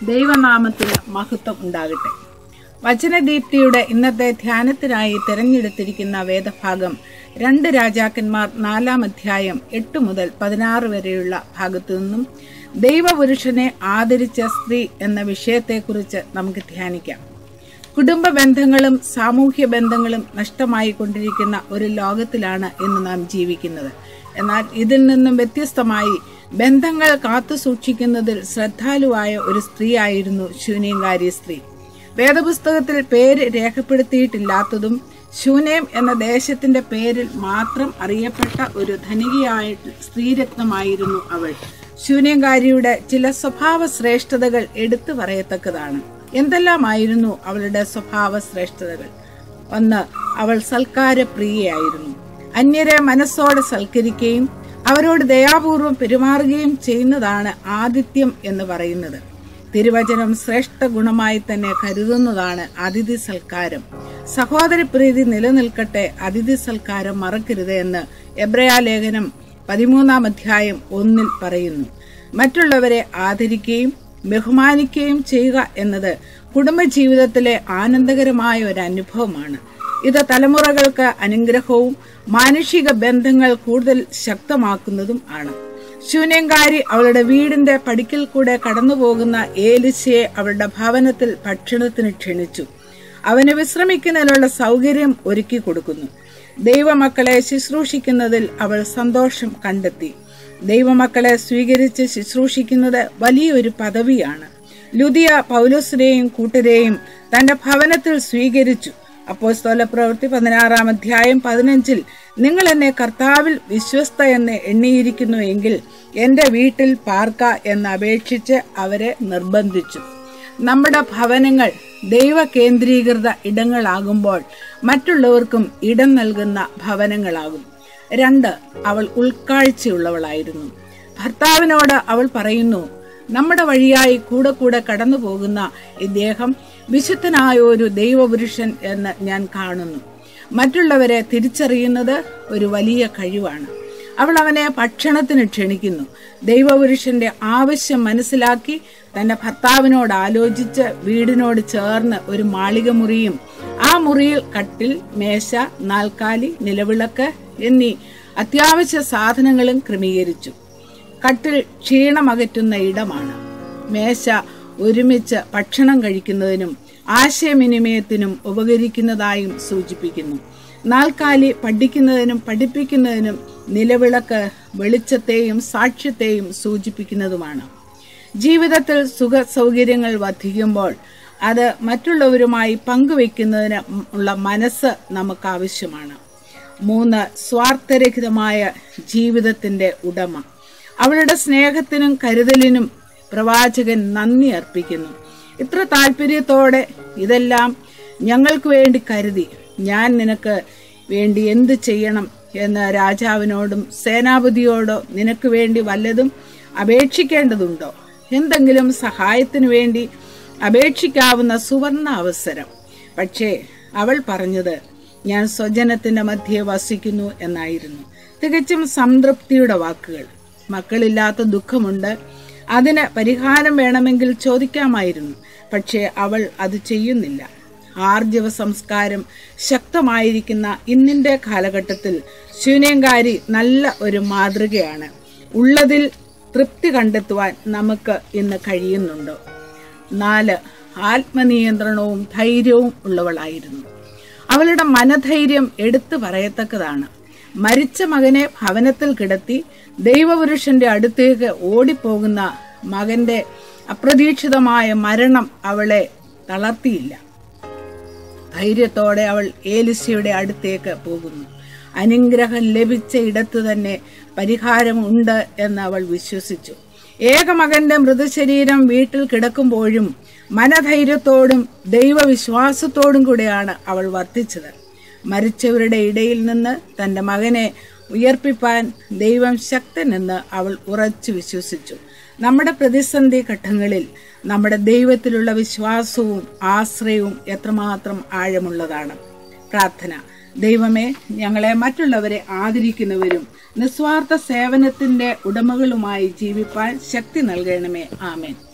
ദൈവനാമത്തിന് മഹത്വം ഉണ്ടാകട്ടെ വചനദീപ്തിയുടെ ഇന്നത്തെ ധ്യാനത്തിനായി തിരഞ്ഞെടുത്തിരിക്കുന്ന വേദഭാഗം രണ്ട് രാജാക്കന്മാർ നാലാം അധ്യായം എട്ട് മുതൽ പതിനാറ് വരെയുള്ള ഭാഗത്തു നിന്നും ദൈവപുരുഷനെ ആദരിച്ച സ്ത്രീ എന്ന വിഷയത്തെക്കുറിച്ച് നമുക്ക് ധ്യാനിക്കാം കുടുംബ ബന്ധങ്ങളും സാമൂഹ്യ ബന്ധങ്ങളും നഷ്ടമായി കൊണ്ടിരിക്കുന്ന ഒരു ലോകത്തിലാണ് ഇന്ന് നാം ജീവിക്കുന്നത് എന്നാൽ ഇതിൽ നിന്നും വ്യത്യസ്തമായി ബന്ധങ്ങൾ കാത്തു സൂക്ഷിക്കുന്നതിൽ ശ്രദ്ധാലുവായ ഒരു സ്ത്രീയായിരുന്നു ശൂന്യങ്കാരി സ്ത്രീ വേദപുസ്തകത്തിൽ പേര് രേഖപ്പെടുത്തിയിട്ടില്ലാത്തതും ശൂനേം എന്ന ദേശത്തിന്റെ പേരിൽ മാത്രം അറിയപ്പെട്ട ഒരു ധനികയായ സ്ത്രീരത്നമായിരുന്നു അവൾ ശൂന്യങ്കാരിയുടെ ചില സ്വഭാവ ശ്രേഷ്ഠതകൾ എടുത്തു പറയത്തക്കതാണ് എന്തെല്ലാമായിരുന്നു അവളുടെ സ്വഭാവ ശ്രേഷ്ഠതകൾ ഒന്ന് അവൾ സൽക്കാരപ്രിയയായിരുന്നു അന്യരെ മനസ്സോടെ സൽക്കരിക്കുകയും അവരോട് ദയാപൂർവം പെരുമാറുകയും ചെയ്യുന്നതാണ് ആതിഥ്യം എന്ന് പറയുന്നത് തിരുവചനം ശ്രേഷ്ഠ ഗുണമായി തന്നെ കരുതുന്നതാണ് അതിഥി സൽക്കാരം സഹോദരപ്രീതി നിലനിൽക്കട്ടെ അതിഥി സൽക്കാരം മറക്കരുത് എന്ന് എബ്രയാ ലേഖനം പതിമൂന്നാം അധ്യായം ഒന്നിൽ പറയുന്നു മറ്റുള്ളവരെ ആദരിക്കുകയും ബഹുമാനിക്കുകയും ചെയ്യുക എന്നത് കുടുംബജീവിതത്തിലെ ആനന്ദകരമായ ഒരു അനുഭവമാണ് ഇത് തലമുറകൾക്ക് അനുഗ്രഹവും മാനുഷിക ബന്ധങ്ങൾ കൂടുതൽ ശക്തമാക്കുന്നതും ആണ് ശൂന്യങ്കാരി അവളുടെ വീടിന്റെ പടിക്കൽ കൂടെ കടന്നുപോകുന്ന ഏലിശയെ അവളുടെ ഭവനത്തിൽ ഭക്ഷണത്തിന് ക്ഷണിച്ചു അവന് വിശ്രമിക്കുന്നതിനുള്ള സൗകര്യം ഒരുക്കി കൊടുക്കുന്നു ദൈവമക്കളെ ശുശ്രൂഷിക്കുന്നതിൽ അവൾ സന്തോഷം കണ്ടെത്തി ദൈവമക്കളെ സ്വീകരിച്ച് ശുശ്രൂഷിക്കുന്നത് വലിയൊരു പദവിയാണ് ലുദിയ പൗലോസിനെയും കൂട്ടരെയും തന്റെ ഭവനത്തിൽ സ്വീകരിച്ചു അപ്പോൾ പ്രവൃത്തി പതിനാറാം അധ്യായം പതിനഞ്ചിൽ നിങ്ങൾ എന്നെ കർത്താവിൽ വിശ്വസ്ത എന്ന് എണ്ണിയിരിക്കുന്നു എങ്കിൽ എന്റെ വീട്ടിൽ പാർക്ക എന്ന് അപേക്ഷിച്ച് അവരെ നിർബന്ധിച്ചു നമ്മുടെ ഭവനങ്ങൾ ദൈവ കേന്ദ്രീകൃത ഇടങ്ങളാകുമ്പോൾ മറ്റുള്ളവർക്കും ഇടം നൽകുന്ന ഭവനങ്ങളാകും രണ്ട് അവൾ ഉൾക്കാഴ്ചയുള്ളവളായിരുന്നു ഭർത്താവിനോട് അവൾ പറയുന്നു നമ്മുടെ വഴിയായി കൂടെ കൂടെ കടന്നു പോകുന്ന ഇദ്ദേഹം വിശുദ്ധനായ ഒരു ദൈവപുരുഷൻ എന്ന് ഞാൻ കാണുന്നു മറ്റുള്ളവരെ തിരിച്ചറിയുന്നത് ഒരു വലിയ കഴിവാണ് അവൾ അവനെ ഭക്ഷണത്തിന് ക്ഷണിക്കുന്നു ദൈവപുരുഷന്റെ ആവശ്യം മനസ്സിലാക്കി തന്റെ ഭർത്താവിനോട് ആലോചിച്ച് വീടിനോട് ചേർന്ന് ഒരു മാളിക മുറിയും ആ മുറിയിൽ കട്ടിൽ മേശ നാൽക്കാലി നിലവിളക്ക് എന്നീ അത്യാവശ്യ സാധനങ്ങളും ക്രമീകരിച്ചു കട്ടിൽ ക്ഷീണമകറ്റുന്ന ഇടമാണ് മേശ ഒരുമിച്ച് ഭക്ഷണം കഴിക്കുന്നതിനും ആശയവിനിമയത്തിനും ഉപകരിക്കുന്നതായും സൂചിപ്പിക്കുന്നു നാൽക്കാലി പഠിക്കുന്നതിനും പഠിപ്പിക്കുന്നതിനും നിലവിളക്ക് വെളിച്ചത്തെയും സാക്ഷ്യത്തെയും സൂചിപ്പിക്കുന്നതുമാണ് ജീവിതത്തിൽ സുഖ സൗകര്യങ്ങൾ വർദ്ധിക്കുമ്പോൾ അത് മറ്റുള്ളവരുമായി പങ്കുവെക്കുന്നതിന് ഉള്ള മനസ്സ് നമുക്ക് ആവശ്യമാണ് മൂന്ന് സ്വാർത്ഥരഹിതമായ ജീവിതത്തിന്റെ ഉടമ അവളുടെ സ്നേഹത്തിനും കരുതലിനും പ്രവാചകൻ നന്ദി അർപ്പിക്കുന്നു ഇത്ര താല്പര്യത്തോടെ ഇതെല്ലാം ഞങ്ങൾക്ക് വേണ്ടി കരുതി ഞാൻ നിനക്ക് വേണ്ടി എന്ത് ചെയ്യണം എന്ന് രാജാവിനോടും സേനാപതിയോടോ നിനക്ക് വേണ്ടി വല്ലതും അപേക്ഷിക്കേണ്ടതുണ്ടോ എന്തെങ്കിലും സഹായത്തിനു വേണ്ടി അപേക്ഷിക്കാവുന്ന സുവർണ അവസരം പക്ഷേ അവൾ പറഞ്ഞത് ഞാൻ സ്വജനത്തിന്റെ മധ്യേ വസിക്കുന്നു എന്നായിരുന്നു തികച്ചും സംതൃപ്തിയുടെ വാക്കുകൾ മക്കളില്ലാത്ത ദുഃഖമുണ്ട് അതിന് പരിഹാരം വേണമെങ്കിൽ ചോദിക്കാമായിരുന്നു പക്ഷേ അവൾ അത് ചെയ്യുന്നില്ല ആർജവ സംസ്കാരം ശക്തമായിരിക്കുന്ന ഇന്നിന്റെ കാലഘട്ടത്തിൽ ശൂന്യങ്കാരി നല്ല ഒരു മാതൃകയാണ് ഉള്ളതിൽ തൃപ്തി കണ്ടെത്തുവാൻ നമുക്ക് ഇന്ന് കഴിയുന്നുണ്ടോ നാല് ആത്മനിയന്ത്രണവും ധൈര്യവും ഉള്ളവളായിരുന്നു അവളുടെ മനധൈര്യം എടുത്തു പറയത്തക്കതാണ് മരിച്ച മകനെ ഭവനത്തിൽ കിടത്തി ദൈവപുരുഷന്റെ അടുത്തേക്ക് ഓടിപ്പോകുന്ന മകന്റെ അപ്രതീക്ഷിതമായ മരണം അവളെ തളർത്തിയില്ല ധൈര്യത്തോടെ അവൾ ഏലിശയുടെ അടുത്തേക്ക് പോകുന്നു അനുഗ്രഹം ലഭിച്ച ഇടത്തു തന്നെ പരിഹാരമുണ്ട് എന്ന് അവൾ വിശ്വസിച്ചു ഏകമകന്റെ മൃതശരീരം വീട്ടിൽ കിടക്കുമ്പോഴും മനധൈര്യത്തോടും ദൈവവിശ്വാസത്തോടും കൂടെയാണ് അവൾ വർത്തിച്ചത് മരിച്ചവരുടെ ഇടയിൽ നിന്ന് തന്റെ മകനെ ഉയർപ്പിപ്പാൻ ദൈവം ശക്തനെന്ന് അവൾ ഉറച്ചു വിശ്വസിച്ചു നമ്മുടെ പ്രതിസന്ധി ഘട്ടങ്ങളിൽ നമ്മുടെ ദൈവത്തിലുള്ള വിശ്വാസവും ആശ്രയവും എത്രമാത്രം ആഴമുള്ളതാണ് പ്രാർത്ഥന ദൈവമേ ഞങ്ങളെ മറ്റുള്ളവരെ ആദരിക്കുന്നവരും നിസ്വാർത്ഥ സേവനത്തിന്റെ ഉടമകളുമായി ജീവിപ്പാൻ ശക്തി നൽകണമേ ആമേൻ